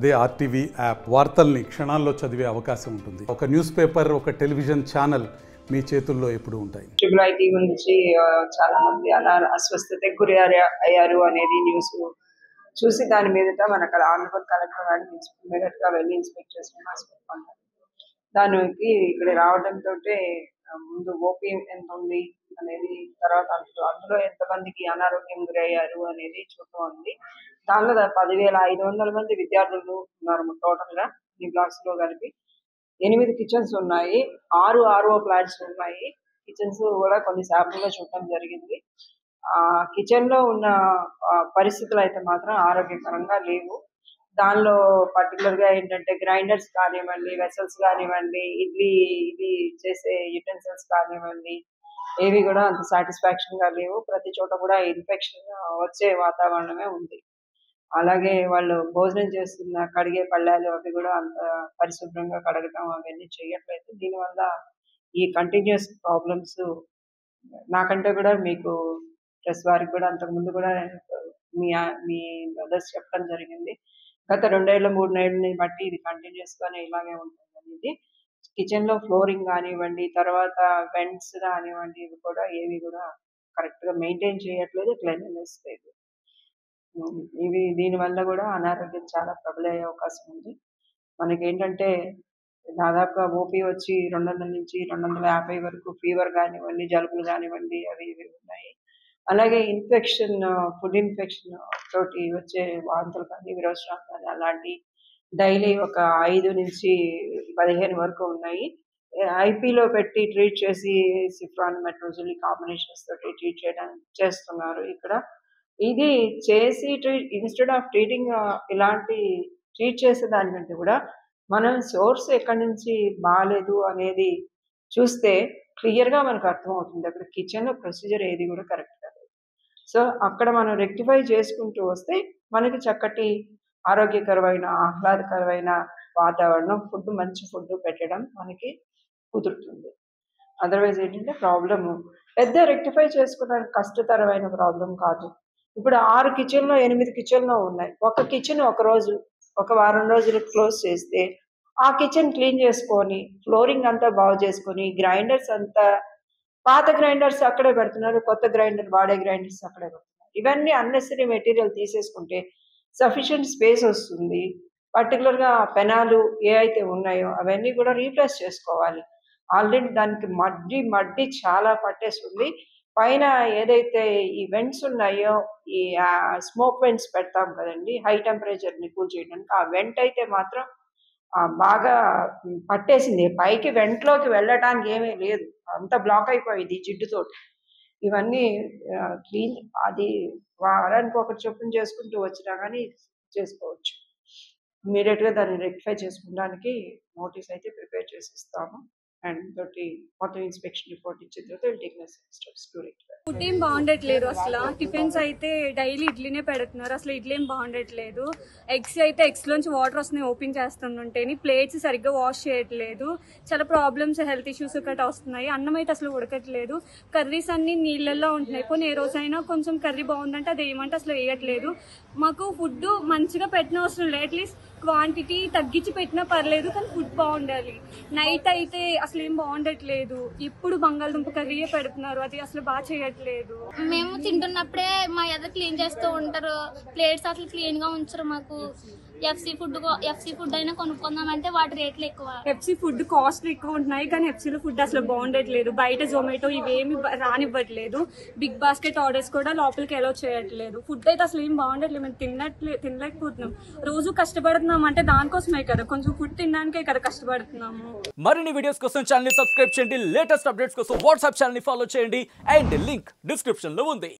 అదే RTV app వార్తల్ని క్షణాల్లో చదివే అవకాశం ఉంటుంది ఒక న్యూస్ పేపర్ ఒక టెలివిజన్ ఛానల్ మీ చేతుల్లో ఎప్పుడూ ఉంటాయి ట్రిపుల్ ఐటీ గురించి ఆ, చాలా మంది అలా అస్వస్థతకి గురి అయ్యా- అయ్యారు అనేది న్యూస్ చూసి దాని మీదట మన అక్కడ ఆనరబుల్ కలెక్టర్ గారిని ఇమీడియట్ గా వెళ్ళి ఇన్స్పెక్ట్ చేసిన హాస్పిటల్ దానికి ఇక్కడ రావడంతో ముందు ఓపీ ఎంత ఉంది అనేది తర్వాత అందులో అందులో ఎంతమందికి అనారోగ్యం గురయ్యారు అనేది చూస్తూ ఉంది దానిలో దా- పదివేల ఐదు వందల మంది విద్యార్థులు ఉన్నారు టోటల్ గా ఈ బ్లాక్స్ లో కలిపి ఎనిమిది కిచెన్స్ ఉన్నాయి ఆరు ఆర్ఓ ప్లాంట్స్ ఉన్నాయి కిచెన్స్ కూడా కొన్ని శాంపుల్ గా చూడటం జరిగింది ఆ కిచెన్ లో ఉన్న ఆ, పరిస్థితులు అయితే మాత్రం ఆరోగ్యకరంగా లేవు దానిలో పర్టికులర్ గా ఏంటంటే గ్రైండర్స్ కానివ్వండి వెసల్స్ కానివ్వండి ఇడ్లీ ఇది చేసే యుటెన్సిల్స్ కానివ్వండి ఏవి కూడా అంత సాటిస్ఫాక్షన్ గా లేవు ప్రతి చోట కూడా ఇన్ఫెక్షన్ వచ్చే వాతావరణమే ఉంది అలాగే వాళ్ళు భోజనం చేస్తున్న కడిగే పళ్ళాలు అవి కూడా అంత పరిశుభ్రంగా కడగటం అవన్నీ చేయట్లేదు దీనివల్ల ఈ కంటిన్యూస్ ప్రాబ్లమ్స్ నాకంటే కూడా మీకు ప్రెస్ వారికి కూడా అంతకు ముందు కూడా మీ మీ బ్రదర్స్ చెప్పడం జరిగింది గత రెండేళ్ల మూడు నెలలని బట్టి ఇది కంటిన్యూస్ గానే ఇలాగే ఉంటుంది అనేది కిచెన్ లో ఫ్లోరింగ్ కానివ్వండి తర్వాత వెంట్స్ కానివ్వండి ఇవి కూడా ఏవి కూడా కరెక్ట్ గా మెయింటైన్ చేయట్లేదు క్లీన్లీనెస్ లేదు ఉమ్, ఇవి దీని వల్ల కూడా అనారోగ్యం చాలా ప్రబలయ్యే అవకాశం ఉంది మనకి ఏంటంటే దాదాపుగా ఓపీ వచ్చి రెండు వందల నుంచి రెండు వందల యాభై వరకు ఫీవర్ కానివ్వండి జలుబులు కానివ్వండి అవి ఇవి ఉన్నాయి అలాగే ఇన్ఫెక్షన్ ఫుడ్ ఇన్ఫెక్షన్ తోటి వచ్చే వాంతులు కానీ విరోచనాలు కానీ అలాంటి డైలీ ఒక ఐదు నుంచి పదిహేను వరకు ఉన్నాయి ఐపీలో పెట్టి ట్రీట్ చేసి సిఫ్రాన్ మెట్రోజులి కాంబినేషన్స్ తోటి ట్రీట్ చేయడం చేస్తున్నారు ఇక్కడ ఇది చేసి ట్రీట్ ఇన్స్టెడ్ ఆఫ్ ట్రీటింగ్ ఇలాంటి ట్రీట్ చేసే దానికంటే కూడా మనం సోర్స్ ఎక్కడి నుంచి బాగాలేదు అనేది చూస్తే క్లియర్ గా మనకు అర్థమవుతుంది అక్కడ కిచెన్ లో ప్రొసీజర్ ఏది కూడా కరెక్ట్ కాదు సో అక్కడ మనం రెక్టిఫై చేసుకుంటూ వస్తే మనకి చక్కటి ఆరోగ్యకరమైన ఆహ్లాదకరమైన వాతావరణం ఫుడ్ మంచి ఫుడ్ పెట్టడం మనకి కుదురుతుంది అదర్వైజ్ ఏంటంటే ప్రాబ్లమ్ పెద్ద రెక్టిఫై చేసుకోవడానికి కష్టతరమైన ప్రాబ్లం కాదు ఇప్పుడు ఆరు కిచెన్లో ఎనిమిది కిచెన్లో ఉన్నాయి ఒక కిచెన్ ఒక రోజు ఒక వారం రోజులు క్లోజ్ చేస్తే ఆ కిచెన్ క్లీన్ చేసుకొని ఫ్లోరింగ్ అంతా బాగు చేసుకొని గ్రైండర్స్ అంతా పాత గ్రైండర్స్ అక్కడే పెడుతున్నారు కొత్త గ్రైండర్ వాడే గ్రైండర్స్ అక్కడే పెడుతున్నారు ఇవన్నీ అన్నెసరీ మెటీరియల్ తీసేసుకుంటే సఫిషియెంట్ స్పేస్ వస్తుంది పర్టికులర్గా పెనాలు ఏ అయితే ఉన్నాయో అవన్నీ కూడా రీప్లేస్ చేసుకోవాలి ఆల్రెడీ దానికి మడ్డి మడ్డి చాలా పట్టేసి ఉంది పైన ఏదైతే ఈ వెంట్స్ ఉన్నాయో ఈ స్మోక్ వెంట్స్ పెడతాం కదండి హై టెంపరేచర్ ని కూల్ చేయడానికి ఆ వెంట్ అయితే మాత్రం ఆ, బాగా పట్టేసింది పైకి వెంట్లోకి వెళ్ళటానికి ఏమీ లేదు అంత బ్లాక్ అయిపోయింది జిడ్డుతోటి ఇవన్నీ క్లీన్ అది వారానికి ఒకటి చొప్పున చేసుకుంటూ వచ్చినా కానీ చేసుకోవచ్చు ఇమీడియట్ గా దాన్ని రెక్టిఫై చేసుకోవడానికి నోటీస్ అయితే ప్రిపేర్ చేసి ఇస్తాము అండ్ తోటి మొత్తం ఇన్స్పెక్షన్ రిపోర్ట్ ఇచ్చిన తర్వాత take steps to rectify food ఏం బాగుండట్లేదు అసలు టిఫిన్స్ అయితే డైలీ ఇడ్లీనే పెడుతున్నారు అసలు ఇడ్లీ ఏం బాగుండట్లేదు ఎగ్స్ అయితే ఎగ్స్ లోంచి వాటర్ వస్తున్నాయి ఓపెన్ చేస్తుంటుంటేని ప్లేట్స్ సరిగ్గా వాష్ చేయట్లేదు చాలా ప్రాబ్లమ్స్ హెల్త్ ఇష్యూస్ గట్రా వస్తున్నాయి అన్నం అయితే అసలు ఉడకట్లేదు కర్రీస్ అన్ని నీళ్ళల్లో ఉంటున్నాయి పోనీ ఏ రోజైనా కొంచెం కర్రీ బాగుందంటే అది ఏమంటే అసలు వేయట్లేదు మాకు ఫుడ్ మంచిగా పెట్టిన అవసరం లేదు అట్లీస్ట్ క్వాంటిటీ తగ్గించి పెట్టినా పర్లేదు కానీ ఫుడ్ బాగుండాలి నైట్ అయితే అసలు ఏం బాగుండట్లేదు ఇప్పుడు బంగాళదుంప కర్రీయే పెడుతున్నారు అది అసలు బాగా చేయట్లేదు మేము తింటున్నప్పుడే మా ఎద క్లీన్ చేస్తూ ఉంటారు ప్లేట్స్ అసలు క్లీన్ గా ఉంచరు మాకు ఎఫ్సి ఫుడ్ ఎఫ్సి ఫుడ్ అయినా కొనుక్కుందామంటే వాటి రేట్లు ఎక్కువ ఎఫ్సీ ఫుడ్ కాస్ట్ ఎక్కువ ఉంటున్నాయి కానీ ఎఫ్సీలో ఫుడ్ అసలు బాగుండట్లేదు బయట జొమాటో ఇవేమి బ- రానివ్వట్లేదు బిగ్ బాస్కెట్ ఆర్డర్స్ కూడా లోపలికి ఎలా చేయట్లేదు ఫుడ్ అయితే అసలు ఏం బాగుండట్లేదు మేము తినట్లే తినలేకపోతున్నాం రోజు కష్టపడుతున్నాం అంటే దానికోసమే కదా కొంచెం ఫుడ్ తినడానికే కదా కష్టపడుతున్నాము మరిన్ని వీడియోస్ కోసం ఛానల్ సబ్స్క్రైబ్ చేయండి లేటెస్ట్ అప్డేట్స్ కోసం వాట్సాప్ ఛానల్ ఫాలో చేయండి అండ్ లింక్ డిస్క్రిప్షన్ లో ఉంది